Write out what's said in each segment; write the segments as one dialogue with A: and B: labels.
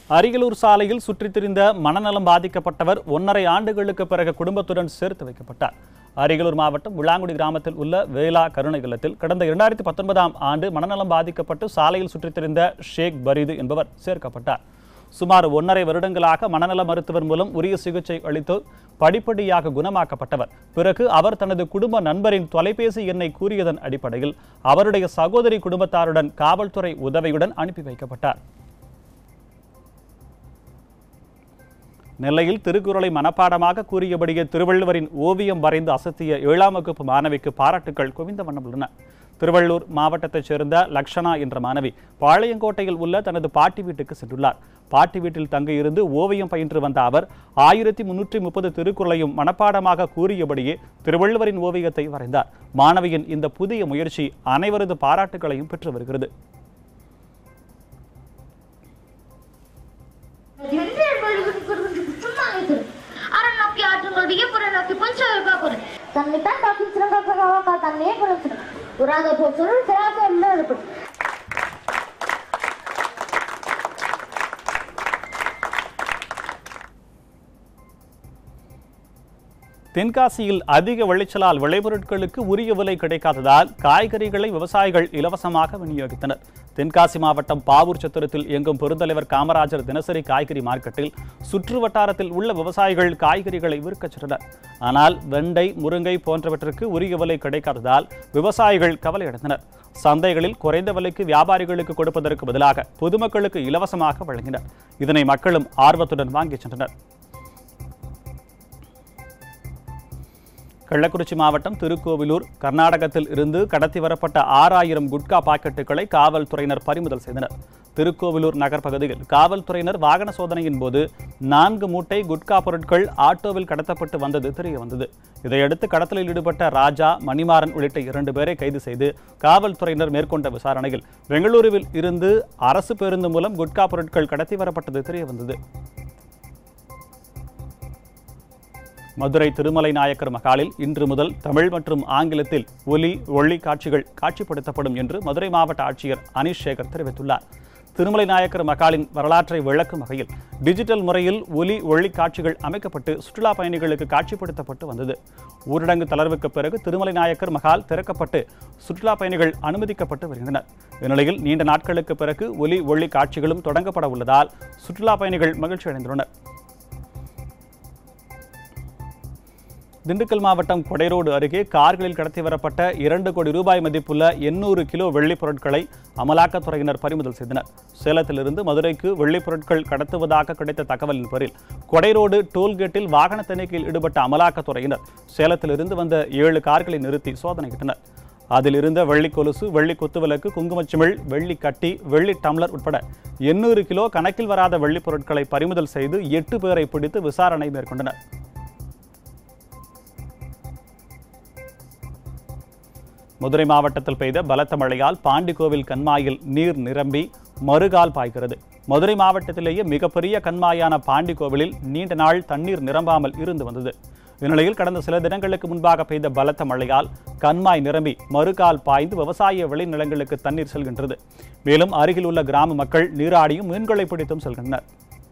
A: அரியலூர் சாலையில் சுற்றித் திரிந்த மனநலம் பாதிக்கப்பட்டவர் ஒன்றரை ஆண்டுகளுக்கு பிறகு குடும்பத்துடன் சேர்த்து வைக்கப்பட்டார் அரியலூர் மாவட்டம் விளாங்குடி கிராமத்தில் உள்ள வேளா கருணை இல்லத்தில் கடந்த இரண்டாயிரத்தி பத்தொன்பதாம் ஆண்டு மனநலம் பாதிக்கப்பட்டு சாலையில் சுற்றித் திரிந்த ஷேக் பரீது என்பவர் சேர்க்கப்பட்டார் சுமார் ஒன்றரை வருடங்களாக மனநல மருத்துவர் மூலம் உரிய சிகிச்சை அளித்து படிப்படியாக குணமாக்கப்பட்டவர் பிறகு அவர் தனது குடும்ப நண்பரின் தொலைபேசி எண்ணை கூறியதன் அடிப்படையில் அவருடைய சகோதரி குடும்பத்தாருடன் காவல்துறை உதவியுடன் அனுப்பி வைக்கப்பட்டார் நெல்லையில் திருக்குறளை மனப்பாடமாக கூறியபடியே திருவள்ளுவரின் ஓவியம் வரைந்து அசத்திய ஏழாம் வகுப்பு மாணவிக்கு பாராட்டுகள் குவிந்த வண்ணம் உள்ளன திருவள்ளூர் மாவட்டத்தைச் சேர்ந்த லக்ஷனா என்ற மாணவி பாளையங்கோட்டையில் உள்ள தனது பாட்டி வீட்டுக்கு சென்றுள்ளார் பாட்டி வீட்டில் தங்கியிருந்து ஓவியம் பயின்று வந்த அவர் ஆயிரத்தி முன்னூற்றி முப்பது திருக்குறளையும் மனப்பாடமாக கூறியபடியே திருவள்ளுவரின் ஓவியத்தை வரைந்தார் மாணவியின் இந்த புதிய முயற்சி அனைவரது பாராட்டுகளையும் பெற்று வருகிறது
B: என்று என்பது சும்மா இருக்குது அறம் நோக்கி ஆற்றுங்கள் வியப்புற நோக்கி பொன்சொல் காப்புறு தன்னைத்தான் காக்கி சிறங்காக்க தன்னையே புறச்சிடும் உராத பொருள் சிறாக எல்லாம் இருப்பது
A: தென்காசியில் அதிக விளைச்சலால் விளைபொருட்களுக்கு உரிய விலை கிடைக்காததால் காய்கறிகளை விவசாயிகள் இலவசமாக விநியோகித்தனர் தென்காசி மாவட்டம் பாவூர் சத்திரத்தில் இயங்கும் பெருந்தலைவர் காமராஜர் தினசரி காய்கறி மார்க்கெட்டில் சுற்று வட்டாரத்தில் உள்ள விவசாயிகள் காய்கறிகளை விற்கச் சென்றனர் ஆனால் வெண்டை முருங்கை போன்றவற்றிற்கு உரிய விலை கிடைக்காததால் விவசாயிகள் கவலையடைந்தனர் சந்தைகளில் குறைந்த விலைக்கு வியாபாரிகளுக்கு கொடுப்பதற்கு பதிலாக பொதுமக்களுக்கு இலவசமாக வழங்கினர் இதனை மக்களும் ஆர்வத்துடன் வாங்கிச் சென்றனர் கள்ளக்குறிச்சி மாவட்டம் திருக்கோவிலூர் கர்நாடகத்தில் இருந்து கடத்தி வரப்பட்ட ஆறாயிரம் குட்கா பாக்கெட்டுகளை காவல்துறையினர் பறிமுதல் செய்தனர் திருக்கோவிலூர் நகர் பகுதியில் காவல்துறையினர் வாகன சோதனையின் போது நான்கு மூட்டை குட்கா பொருட்கள் ஆட்டோவில் கடத்தப்பட்டு வந்தது தெரிய வந்தது இதையடுத்து கடத்தலில் ஈடுபட்ட ராஜா மணிமாறன் உள்ளிட்ட இரண்டு பேரை கைது செய்து காவல்துறையினர் மேற்கொண்ட விசாரணையில் பெங்களூருவில் இருந்து அரசு பேருந்து மூலம் குட்கா பொருட்கள் கடத்தி வரப்பட்டது தெரிய வந்தது மதுரை திருமலை நாயக்கர் மகாலில் இன்று முதல் தமிழ் மற்றும் ஆங்கிலத்தில் ஒலி ஒளி காட்சிகள் காட்சிப்படுத்தப்படும் என்று மதுரை மாவட்ட ஆட்சியர் அனீஷ் சேகர் தெரிவித்துள்ளார் திருமலை நாயக்கர் மகாலின் வரலாற்றை விளக்கும் வகையில் டிஜிட்டல் முறையில் ஒலி ஒளி காட்சிகள் அமைக்கப்பட்டு சுற்றுலா பயணிகளுக்கு காட்சிப்படுத்தப்பட்டு வந்தது ஊரடங்கு தளர்வுக்கு பிறகு திருமலை நாயக்கர் மகால் திறக்கப்பட்டு சுற்றுலா பயணிகள் அனுமதிக்கப்பட்டு வருகின்றனர் இந்நிலையில் நீண்ட நாட்களுக்கு பிறகு ஒலி ஒளி காட்சிகளும் தொடங்கப்பட உள்ளதால் சுற்றுலா பயணிகள் மகிழ்ச்சி அடைந்துள்ளனர் திண்டுக்கல் மாவட்டம் கொடைரோடு அருகே கார்களில் கடத்தி வரப்பட்ட இரண்டு கோடி ரூபாய் மதிப்புள்ள எண்ணூறு கிலோ வெள்ளிப் பொருட்களை அமலாக்கத்துறையினர் பறிமுதல் செய்தனர் சேலத்திலிருந்து மதுரைக்கு வெள்ளிப் பொருட்கள் கடத்துவதாக கிடைத்த தகவலின் பேரில் கொடைரோடு டோல்கேட்டில் வாகன தணிக்கையில் ஈடுபட்ட அமலாக்கத்துறையினர் சேலத்திலிருந்து வந்த ஏழு கார்களை நிறுத்தி சோதனையிட்டனர் அதில் இருந்த வெள்ளி கொலுசு வெள்ளி குத்துவிளக்கு குங்குமச்சிமிழ் வெள்ளி கட்டி வெள்ளி டம்ளர் உட்பட எண்ணூறு கிலோ கணக்கில் வராத வெள்ளிப் பொருட்களை பறிமுதல் செய்து எட்டு பேரை பிடித்து விசாரணை மேற்கொண்டனர் மதுரை மாவட்டத்தில் பெய்த பலத்த மழையால் பாண்டிக்கோவில் கண்மாயில் நீர் நிரம்பி மறுகால் பாய்கிறது மதுரை மாவட்டத்திலேயே மிகப்பெரிய கண்மாயான பாண்டிக்கோவிலில் நீண்ட நாள் தண்ணீர் நிரம்பாமல் இருந்து வந்தது இந்நிலையில் கடந்த சில தினங்களுக்கு முன்பாக பெய்த பலத்த மழையால் கண்மாய் நிரம்பி மறுகால் பாய்ந்து விவசாய விளைநிலங்களுக்கு தண்ணீர் செல்கின்றது மேலும் அருகில் உள்ள கிராம மக்கள் நீராடியும் மீன்களை பிடித்தும் செல்கின்றனர்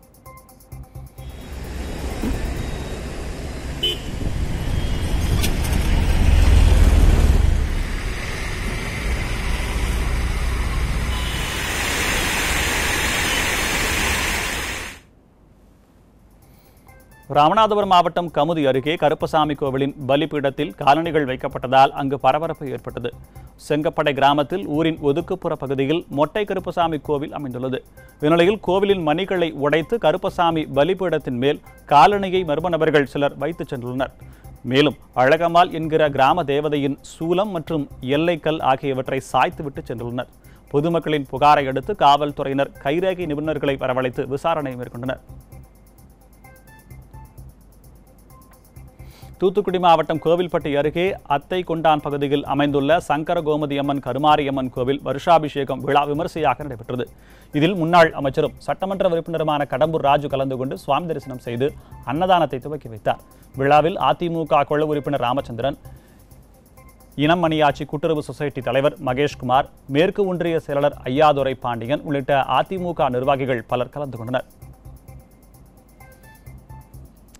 A: ராமநாதபுரம் மாவட்டம் கமுதி அருகே கருப்பசாமி கோவிலின் பலிபீடத்தில் காலணிகள் வைக்கப்பட்டதால் அங்கு பரபரப்பு ஏற்பட்டது செங்கப்படை கிராமத்தில் ஊரின் ஒதுக்குப்புற பகுதியில் மொட்டை கருப்பசாமி கோவில் அமைந்துள்ளது இந்நிலையில் கோவிலின் மணிகளை உடைத்து கருப்பசாமி பலிபீடத்தின் மேல் காலணியை மர்ம நபர்கள் சிலர் வைத்துச் சென்றுள்ளனர் மேலும் அழகம்மாள் என்கிற கிராம தேவதையின் சூலம் மற்றும் எல்லைக்கல் ஆகியவற்றை சாய்த்துவிட்டு சென்றுள்ளனர் பொதுமக்களின் புகாரை அடுத்து காவல்துறையினர் கைரேகை நிபுணர்களை வரவழைத்து விசாரணை மேற்கொண்டனர் தூத்துக்குடி மாவட்டம் கோவில்பட்டி அருகே அத்தை கொண்டான் பகுதியில் அமைந்துள்ள சங்கர கோமதி அம்மன் கருமாரியம்மன் கோவில் வருஷாபிஷேகம் விழா விமரிசையாக நடைபெற்றது இதில் முன்னாள் அமைச்சரும் சட்டமன்ற உறுப்பினருமான கடம்பூர் ராஜு கலந்து கொண்டு சுவாமி தரிசனம் செய்து அன்னதானத்தை துவக்கி வைத்தார் விழாவில் அதிமுக குழு உறுப்பினர் ராமச்சந்திரன் இனம் மணியாச்சி கூட்டுறவு சொசைட்டி தலைவர் மகேஷ்குமார் மேற்கு ஒன்றிய செயலாளர் ஐயாதுரை பாண்டியன் உள்ளிட்ட அதிமுக நிர்வாகிகள் பலர் கலந்து கொண்டனர்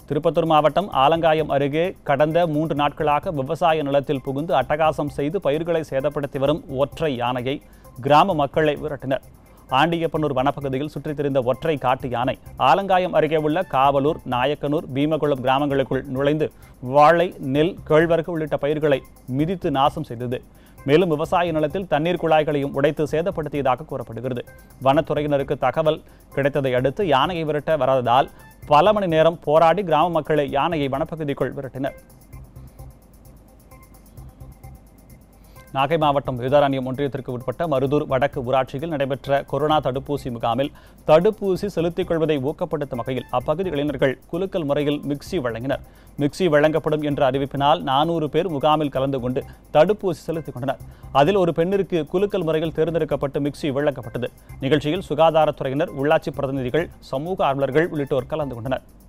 A: திருப்பத்தூர் மாவட்டம் ஆலங்காயம் அருகே கடந்த மூன்று நாட்களாக விவசாய நிலத்தில் புகுந்து அட்டகாசம் செய்து பயிர்களை சேதப்படுத்தி வரும் ஒற்றை யானையை கிராம மக்களை விரட்டினர் ஆண்டியப்பனூர் வனப்பகுதியில் சுற்றித் திரிந்த ஒற்றை காட்டு யானை ஆலங்காயம் அருகே உள்ள காவலூர் நாயக்கனூர் பீமகுளம் கிராமங்களுக்குள் நுழைந்து வாழை நெல் கேழ்வரகு உள்ளிட்ட பயிர்களை மிதித்து நாசம் செய்தது மேலும் விவசாய நிலத்தில் தண்ணீர் குழாய்களையும் உடைத்து சேதப்படுத்தியதாக கூறப்படுகிறது வனத்துறையினருக்கு தகவல் கிடைத்ததை அடுத்து யானையை விரட்ட வராததால் பல மணி நேரம் போராடி கிராம மக்களை யானையை வனப்பகுதிக்குள் விரட்டினர் நாகை மாவட்டம் வேதாரண்யம் ஒன்றியத்திற்கு உட்பட்ட மருதூர் வடக்கு ஊராட்சியில் நடைபெற்ற கொரோனா தடுப்பூசி முகாமில் தடுப்பூசி செலுத்திக் கொள்வதை ஊக்கப்படுத்தும் வகையில் அப்பகுதி இளைஞர்கள் குலுக்கல் முறையில் மிக்சி வழங்கினர் மிக்சி வழங்கப்படும் என்ற அறிவிப்பினால் நானூறு பேர் முகாமில் கலந்து கொண்டு தடுப்பூசி செலுத்திக் கொண்டனர் அதில் ஒரு பெண்ணிற்கு குலுக்கல் முறையில் தேர்ந்தெடுக்கப்பட்டு மிக்சி வழங்கப்பட்டது நிகழ்ச்சியில் சுகாதாரத்துறையினர் உள்ளாட்சி பிரதிநிதிகள் சமூக ஆர்வலர்கள் உள்ளிட்டோர் கலந்து கொண்டனர்